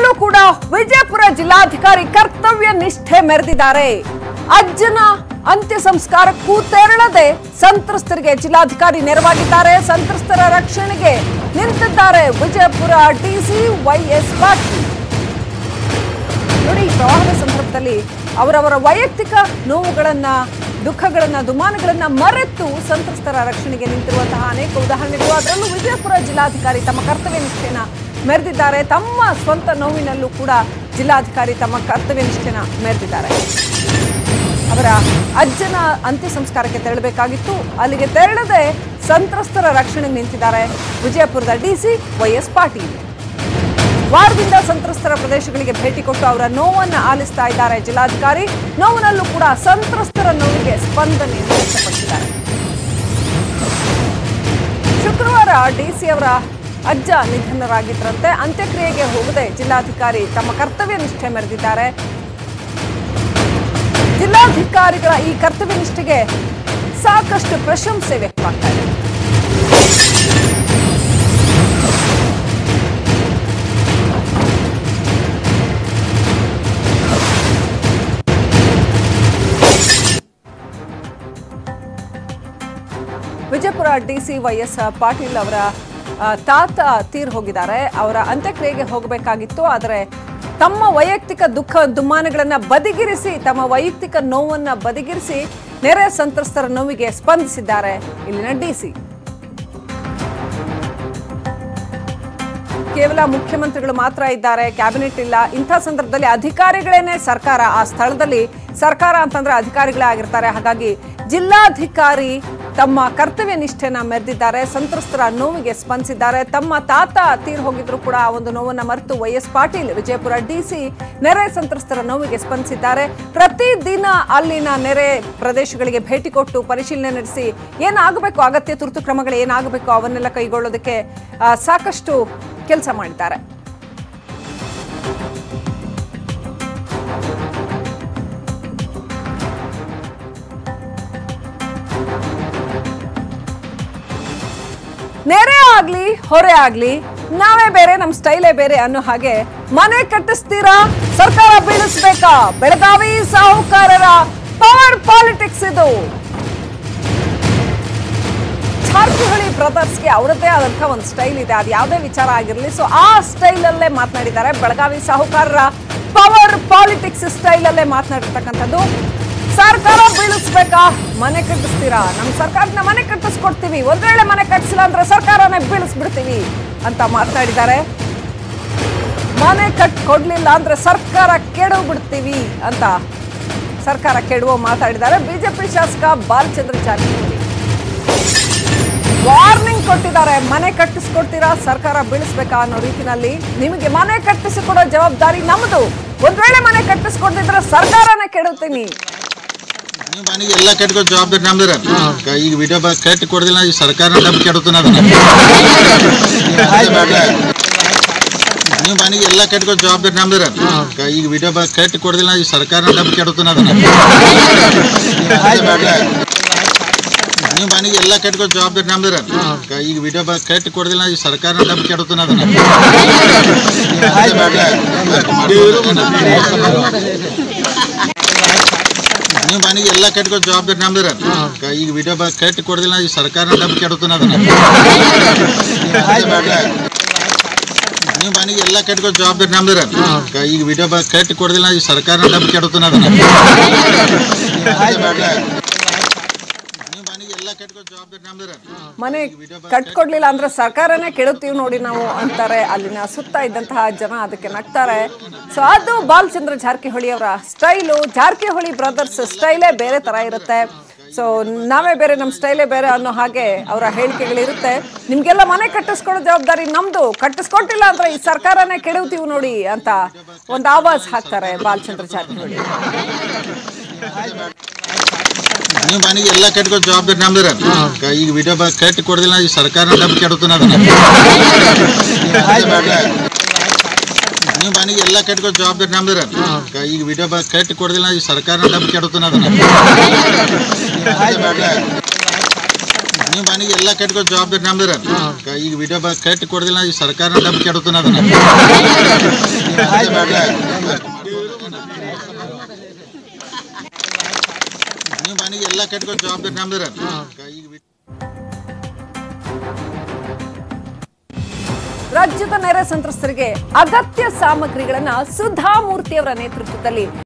ನೌನಲ್ಲೂ ಕೂಡ ವಿಜಯಪುರ ಜಿಲ್ಲಾಧಿಕಾರಿ ಕರ್ತವ್ಯ ನಿಷ್ಠೆ ಮೆರೆದಿದ್ದಾರೆ ಅಜ್ಜನ ಅಂತ್ಯ ಸಂಸ್ಕಾರಕ್ಕೂ ತೆರಳದೆ ಸಂತ್ರಸ್ತರಿಗೆ ಜಿಲ್ಲಾಧಿಕಾರಿ ನೆರವಾಗಿದ್ದಾರೆ ಸಂತ್ರಸ್ತರ ರಕ್ಷಣೆಗೆ ನಿಂತಿದ್ದಾರೆ ವಿಜಯಪುರ ಡಿಸಿ ವೈಎಸ್ ಪಾಟೀಲ್ ನೋಡಿ ಈ ಪ್ರವಾಹದ ಸಂದರ್ಭದಲ್ಲಿ ಅವರವರ ವೈಯಕ್ತಿಕ ನೋವುಗಳನ್ನ ದುಃಖಗಳನ್ನ ದುಮಾನಗಳನ್ನ ಮರೆತು ಸಂತ್ರಸ್ತರ ರಕ್ಷಣೆಗೆ ನಿಂತಿರುವಂತಹ ಅನೇಕ ಉದಾಹರಣೆಗಳು ಅದರಲ್ಲೂ ವಿಜಯಪುರ ಜಿಲ್ಲಾಧಿಕಾರಿ ತಮ್ಮ ಕರ್ತವ್ಯ ನಿಷ್ಠೆನ ಮೆರೆದಿದ್ದಾರೆ ತಮ್ಮ ಸ್ವಂತ ನೋವಿನಲ್ಲೂ ಕೂಡ ಜಿಲ್ಲಾಧಿಕಾರಿ ತಮ್ಮ ಕರ್ತವ್ಯ ನಿಷ್ಠೆನ ಮೆರೆದಿದ್ದಾರೆ ಅವರ ಅಜ್ಜನ ಅಂತ್ಯ ಸಂಸ್ಕಾರಕ್ಕೆ ತೆರಳಬೇಕಾಗಿತ್ತು ಅಲ್ಲಿಗೆ ತೆರಳದೆ ಸಂತ್ರಸ್ತರ ರಕ್ಷಣೆಗೆ ನಿಂತಿದ್ದಾರೆ ವಿಜಯಪುರದ ಡಿಸಿ ವೈಎಸ್ ಪಾಟೀಲ್ ವಾರದಿಂದ ಸಂತ್ರಸ್ತರ ಪ್ರದೇಶಗಳಿಗೆ ಭೇಟಿ ಕೊಟ್ಟು ಅವರ ನೋವನ್ನ ಆಲಿಸ್ತಾ ಇದ್ದಾರೆ ಜಿಲ್ಲಾಧಿಕಾರಿ ನೋವಿನಲ್ಲೂ ಕೂಡ ಸಂತ್ರಸ್ತರ ನೋವಿಗೆ ಸ್ಪಂದನೆ ವ್ಯಕ್ತಪಡಿಸಿದ್ದಾರೆ ಶುಕ್ರವಾರ ಡಿಸಿ ಅವರ ಅಜ್ಜ ನಿಧನರಾಗಿದ್ದರಂತೆ ಅಂತ್ಯಕ್ರಿಯೆಗೆ ಹೋಗದೆ ಜಿಲ್ಲಾಧಿಕಾರಿ ತಮ್ಮ ಕರ್ತವ್ಯ ನಿಷ್ಠೆ ಮೆರೆದಿದ್ದಾರೆ ಜಿಲ್ಲಾಧಿಕಾರಿಗಳ ಈ ಕರ್ತವ್ಯ ನಿಷ್ಠೆಗೆ ಸಾಕಷ್ಟು ಪ್ರಶಂಸೆ ವ್ಯಕ್ತವಾಗ್ತಾ ಇದೆ ವಿಜಯಪುರ ಡಿಸಿ ವೈಎಸ್ ಪಾಟೀಲ್ ಅವರ ಆ, ತಾತ ತೀರ್ ಹೋಗಿದ್ದಾರೆ ಅವರ ಅಂತ್ಯಕ್ರಿಯೆಗೆ ಹೋಗಬೇಕಾಗಿತ್ತು ಆದರೆ ತಮ್ಮ ವೈಯಕ್ತಿಕ ದುಃಖ ದುಮ್ಮಾನಗಳನ್ನ ಬದಿಗಿರಿಸಿ ತಮ್ಮ ವೈಯಕ್ತಿಕ ನೋವನ್ನ ಬದಿಗಿರಿಸಿ ನೆರೆ ಸಂತ್ರಸ್ತರ ನೋವಿಗೆ ಸ್ಪಂದಿಸಿದ್ದಾರೆ ಇಲ್ಲಿನ ಡಿಸಿ ಕೇವಲ ಮುಖ್ಯಮಂತ್ರಿಗಳು ಮಾತ್ರ ಇದ್ದಾರೆ ಕ್ಯಾಬಿನೆಟ್ ಇಲ್ಲ ಇಂಥ ಸಂದರ್ಭದಲ್ಲಿ ಅಧಿಕಾರಿಗಳೇನೆ ಸರ್ಕಾರ ಆ ಸ್ಥಳದಲ್ಲಿ ಸರ್ಕಾರ ಅಂತಂದ್ರೆ ಅಧಿಕಾರಿಗಳೇ ಆಗಿರ್ತಾರೆ ಹಾಗಾಗಿ ಜಿಲ್ಲಾಧಿಕಾರಿ ತಮ್ಮ ಕರ್ತವ್ಯ ನಿಷ್ಠೆನ ಮೆರೆದಿದ್ದಾರೆ ಸಂತ್ರಸ್ತರ ನೋವಿಗೆ ಸ್ಪಂದಿಸಿದ್ದಾರೆ ತಮ್ಮ ತಾತ ತೀರ್ ಹೋಗಿದ್ರು ಕೂಡ ಆ ಒಂದು ನೋವನ್ನ ಮರೆತು Y S Patil Vijayapura DC ನೆರೆ ಸಂತ್ರಸ್ತರ ನೋವಿಗೆ ಸ್ಪಂದಿಸಿದ್ದಾರೆ ಪ್ರತಿದಿನ ಅಲ್ಲಿನ ನೆರೆ ಪ್ರದೇಶಗಳಿಗೆ ಭೇಟಿ ಕೊಟ್ಟು ಪರಿಶೀಲನೆ ನಡೆಸಿ ಏನಾಗಬೇಕು ಅಗತ್ಯ ತುರ್ತು ಕ್ರಮಗಳು ಏನಾಗಬೇಕು ಅವನ್ನೆಲ್ಲ ಕೈಗೊಳ್ಳೋದಕ್ಕೆ ಆ, ಸಾಕಷ್ಟು ಕೆಲಸ ಮಾಡಿದ್ದಾರೆ ನೆರೆ ಆಗ್ಲಿ ಹೊರೆ ಆಗ್ಲಿ ನಾವೇ ಬೇರೆ ನಮ್ ಸ್ಟೈಲೇ ಬೇರೆ ಅನ್ನೋ ಹಾಗೆ ಮನೆ ಕಟ್ಟಿಸ್ತೀರಾ ಸರ್ಕಾರ ಬೀಳಿಸ್ಬೇಕಾ ಬೆಳಗಾವಿ ಸಾಹುಕಾರರ ಪವರ್ ಪಾಲಿಟಿಕ್ಸ್ ಇದು ಜಾರಕಿಹೊಳಿ ಬ್ರದರ್ಸ್ಗೆ ಅವರದ್ದೇ ಆದಂತಹ ಒಂದು ಸ್ಟೈಲ್ ಇದೆ ಅದು ಯಾವುದೇ ವಿಚಾರ ಆಗಿರಲಿ ಸೊ ಆ ಸ್ಟೈಲ್ ಅಲ್ಲೇ ಮಾತನಾಡಿದ್ದಾರೆ ಬೆಳಗಾವಿ ಸಾಹುಕಾರರ ಪವರ್ ಪಾಲಿಟಿಕ್ಸ್ ಸ್ಟೈಲ್ ಅಲ್ಲೇ ಮಾತನಾಡಿರ್ತಕ್ಕಂಥದ್ದು ಸರ್ಕಾರ ಬೀಳಿಸ್ಬೇಕಾ ಮನೆ ಕಟ್ಟಿಸ್ತೀರಾ ನಮ್ಮ ಸರ್ಕಾರನ ಮನೆ ಕಟ್ಟಿಸ್ಕೊಡ್ತೀವಿ ಒಂದ್ ವೇಳೆ ಮನೆ ಕಟ್ಟಿಸಿಲ್ಲ ಅಂದ್ರೆ ಸರ್ಕಾರನೇ ಬೀಳಿಸ್ಬಿಡ್ತೀವಿ ಅಂತ ಮಾತನಾಡಿದ್ದಾರೆ ಮನೆ ಕಟ್ ಕೊಡ್ಲಿಲ್ಲ ಅಂದ್ರೆ ಸರ್ಕಾರ ಕೆಡು ಬಿಡ್ತೀವಿ ಅಂತ ಸರ್ಕಾರ ಕೆಡುವ ಮಾತಾಡಿದ್ದಾರೆ ಬಿಜೆಪಿ ಶಾಸಕ ಬಾಲಚಂದ್ರ ಜಾರಕಿಹೊಳಿ ವಾರ್ನಿಂಗ್ ಕೊಟ್ಟಿದ್ದಾರೆ ಮನೆ ಕಟ್ಟಿಸ್ಕೊಡ್ತೀರಾ ಸರ್ಕಾರ ಬೀಳಿಸ್ಬೇಕಾ ಅನ್ನೋ ರೀತಿನಲ್ಲಿ ನಿಮಗೆ ಮನೆ ಕಟ್ಟಿಸಿಕೊಡೋ ಜವಾಬ್ದಾರಿ ನಮ್ದು ಒಂದ್ ವೇಳೆ ಮನೆ ಕಟ್ಟಿಸ್ಕೊಡ್ತಿದ್ರೆ ಸರ್ಕಾರನೇ ಕೆಡುತ್ತೀನಿ ನೀವು ಮನೆಗೆ ಎಲ್ಲ ಕಟ್ಕೋ ಜವಾಬ್ದಾರಿ ನಮ್ದ್ರ ಈಗ ವಿಡಿಯೋ ಬಾ ಕಟ್ಟಿ ಕೊಡದಿಲ್ಲ ಈ ಸರ್ಕಾರ ಡಬ್ಬಿ ಕೆಡುತ್ತಾನ ನೀವು ಮನೆಗೆ ಎಲ್ಲ ಕಟ್ಕೋ ಜವಾಬ್ದಾರಿ ನಮ್ದ್ರ ಈಗ ವಿಡಿಯೋ ಬಾ ಕಟ್ಟಿ ಕೊಡದಿಲ್ಲ ಈ ಸರ್ಕಾರ ಡಬ್ಬಿ ಕೆಡುತ್ತಾನ ನೀವು ಮನೆಗೆ ಎಲ್ಲ ಕಟ್ಕೋ ಜವಾಬ್ದಾರಿ ನಮ್ದ್ರ ಈಗ ವಿಡಿಯೋ ಬಾ ಕಟ್ಟಿ ಕೊಡದಿಲ್ಲ ಈ ಸರ್ಕಾರ ಡಬ್ಬಿ ಕೆಡುತ್ತಾನ ನೀವು ಮನೆಗೆ ಎಲ್ಲ ಕಟ್ಕೋ ಜವಾಬ್ದಾರಿ ನಮ್ದ್ರ ಈಗ ವಿಡಿಯೋ ಬಾ ಕಟ್ಟಿ ಕೊಡದಿಲ್ಲ ಈ ಸರ್ಕಾರ ಡಬ್ಬಿ ಕೆಡುತ್ತಾನ ನೀವು ಮನೆಗೆ ಎಲ್ಲ ಕಟ್ಕೋ ಜವಾಬ್ದಾರಿ ನಮ್ದ್ರ ಈಗ ವಿಡಿಯೋ ಬಾ ಕಟ್ಟಿ ಕೊಡದಿಲ್ಲ ಈ ಸರ್ಕಾರ ಡಬ್ಬಿ ಕೆಡುತ್ತಾನ ನೀವು ಮನೆಗೆ ಎಲ್ಲ ಕಟ್ಕೋ ಜವಾಬ್ದಾರಿ ನಮ್ದ್ರ ಮನೆ ಕಟ್ಕೊಡ್ಲಿಲ್ಲ ಅಂದ್ರೆ ಸರ್ಕಾರನೇ ಕೆಡುತ್ತೀವಿ ನೋಡಿ ನಾವು ಅಂತಾರೆ ಅಲ್ಲಿನ ಸುತ್ತ ಇದ್ದಂತಹ ಜನ ಅದಕ್ಕೆ ನಗ್ತಾರೆ ಸೊ ಅದು ಬಾಲಚಂದ್ರ ಜಾರಕಿಹೊಳಿ ಅವರ ಸ್ಟೈಲು ಜಾರಕಿಹೊಳಿ ಬ್ರದರ್ಸ್ ಸ್ಟೈಲೇ ಬೇರೆ ತರ ಇರುತ್ತೆ ಸೊ ನಾವೇ ಬೇರೆ ನಮ್ಮ ಸ್ಟೈಲೇ ಬೇರೆ ಅನ್ನೋ ಹಾಗೆ ಅವರ ಹೇಳಿಕೆಗಳಿರುತ್ತೆ ನಿಮ್ಗೆಲ್ಲ ಮನೆ ಕಟ್ಟಿಸ್ಕೊಳ್ಳೋ ಜವಾಬ್ದಾರಿ ನಮ್ದು ಕಟ್ಟಿಸ್ಕೊಟ್ಟಿಲ್ಲ ಅಂದ್ರೆ ಈ ಸರ್ಕಾರನೇ ಕೆಡುತ್ತೀವಿ ನೋಡಿ ಅಂತ ಒಂದು ಆವಾಜ್ ಹಾಕ್ತಾರೆ ಬಾಲಚಂದ್ರ ಜಾರಕಿಹೊಳಿ ನೀವು ಮನೆಗೆ ಎಲ್ಲ ಕಟ್ಕೋ ಜವಾಬ್ದಾರಿ ನಮ್ದ್ರ ಈಗ ವಿಡಿಯೋ ಬಾ ಕಟ್ಟಿ ಕೊಡದಿಲ್ಲ ಈ ಸರ್ಕಾರ ಡಬ್ಬಿ ಕೆಡುತ್ತಾನ ನೀವು ಮನೆಗೆ ಎಲ್ಲ ಕಟ್ಕೋ ಜವಾಬ್ದಾರಿ ನಮ್ದ್ರ ಈಗ ವಿಡಿಯೋ ಬಾ ಕಟ್ಟಿ ಕೊಡದಿಲ್ಲ ಈ ಸರ್ಕಾರ ಡಬ್ಬಿ ಕೆಡುತ್ತಾನ ನೀವು ಮನೆಗೆ ಎಲ್ಲ ಕಟ್ಕೋ ಜವಾಬ್ದಾರಿ ನಮ್ದ್ರ ಈಗ ವಿಡಿಯೋ ಕಟ್ಟಿ ಕೊಡದಿಲ್ಲ ಈ ಸರ್ಕಾರ ಡಬ್ಬಿ ಕೆಡುತ್ತಾನ ಅದನ್ನ ನೀವು ಮನೆಗೆ ಎಲ್ಲ ಕಟ್ಕೋ ಜವಾಬ್ದಾರಿ ನಮ್ದ್ರ ಈಗ ವಿ- ರಾಜ್ಯದ ನೆರೆ ಸಂತ್ರಸ್ತರಿಗೆ ಅಗತ್ಯ ಸಾಮಗ್ರಿಗಳನ್ನ ಸುಧಾಮೂರ್ತಿ ಅವರ ನೇತೃತ್ವದಲ್ಲಿ